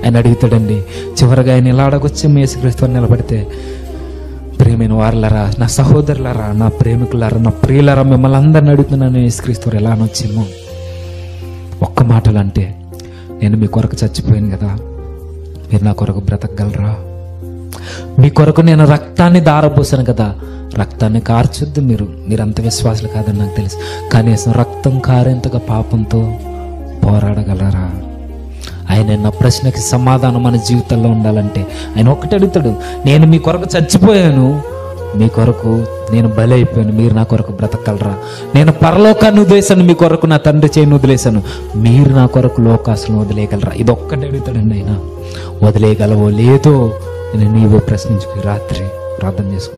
ఆయన అడుగుతాడండి చివరిగా ఆయన ఇలా అడగొచ్చి యేసుక్రీస్తు వారు నిలబడితే ప్రేమైన వారులరా నా సహోదరులరా నా ప్రేమికులారా నా ప్రియులరా మిమ్మల్ని అందరిని అడుగుతున్నాను యేసుక్రీస్తు వారు ఎలా అనొచ్చేమో ఒక్క మాటలు అంటే నేను మీ కొరకు చచ్చిపోయాను కదా మీరు నా కొరకు బ్రతకగలరా మీ కొరకు నేను రక్తాన్ని దారపోసాను కదా రక్తాన్ని కార్చొద్దు మీరు మీరు అంత విశ్వాసులు కాదని నాకు తెలుసు కనీసం రక్తం కారేంతగా పాపంతో పోరాడగలరా ఆయన నా ప్రశ్నకి సమాధానం మన జీవితంలో ఉండాలంటే ఆయన ఒక్కటి అడుగుతాడు నేను మీ కొరకు చచ్చిపోయాను మీ కొరకు నేను బలైపోయాను మీరు నా కొరకు బ్రతకగలరా నేను పరలోకాన్ని వదిలేశాను మీ కొరకు నా తండ్రి చేయను వదిలేశాను మీరు నా కొరకు లోకాసులను వదిలేయగలరా ఇది ఒక్కటి అడుగుతాడండి ఆయన వదిలేయగలవో లేదో నేను నీవే ప్రశ్నించుకు రాత్రి ప్రార్థన చేసుకో